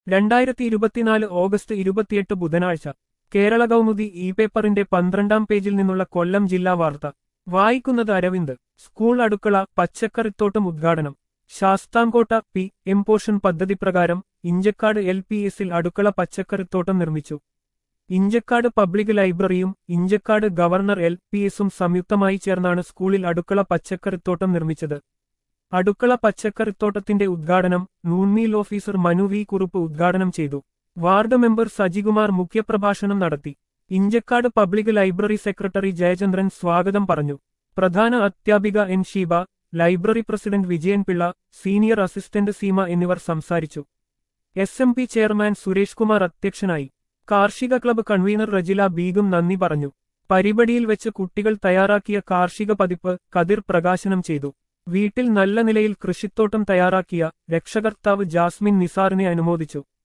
രണ്ടായിരത്തി ഇരുപത്തിനാല് ഓഗസ്റ്റ് ഇരുപത്തിയെട്ട് ബുധനാഴ്ച കേരള കൗമുദി ഇ പേപ്പറിന്റെ പന്ത്രണ്ടാം പേജിൽ നിന്നുള്ള കൊല്ലം ജില്ലാ വാർത്ത വായിക്കുന്നത് അരവിന്ദ് സ്കൂൾ അടുക്കള പച്ചക്കറിത്തോട്ടം ഉദ്ഘാടനം ശാസ്താംകോട്ട പി എം പോഷൻ പദ്ധതി പ്രകാരം ഇഞ്ചക്കാട് എൽ പി എസിൽ അടുക്കള പച്ചക്കറിത്തോട്ടം നിർമ്മിച്ചു ഇഞ്ചക്കാട് പബ്ലിക് ലൈബ്രറിയും ഇഞ്ചക്കാട് ഗവർണർ എൽ പി എസും സംയുക്തമായി ചേർന്നാണ് സ്കൂളിൽ അടുക്കള പച്ചക്കറിത്തോട്ടം നിർമ്മിച്ചത് അടുക്കള പച്ചക്കറിത്തോട്ടത്തിന്റെ ഉദ്ഘാടനം noon meal officer Manu V Kurup ഉദ്ഘാടനം ചെയ്തു വാർഡ് മെമ്പർ സജികുമാർ മുഖ്യപ്രഭാഷണം നടത്തി Inchakkad public library secretary Jayachandran സ്വാഗതം പറഞ്ഞു പ്രധാന അധ്യാപിക N Sheeba library president Vijayan Pillai senior assistant Seema എന്നിവർ സംസാരിച്ചു S M P chairman Suresh Kumar അധ്യക്ഷനായി കാർഷിക ക്ലബ്ബ് കൺവീനർ റജില ബീഗും നന്ദി പറഞ്ഞു പരിപാടിയിൽ വെച്ച് കുട്ടികൾ തയ്യാറാക്കിയ കാർഷിക പതിപ്പ് കതിർ പ്രകാശനം ചെയ്തു വീട്ടിൽ നല്ല നിലയിൽ കൃഷിത്തോട്ടം തയ്യാറാക്കിയ രക്ഷകർത്താവ് ജാസ്മിൻ നിസാറിനെ അനുമോദിച്ചു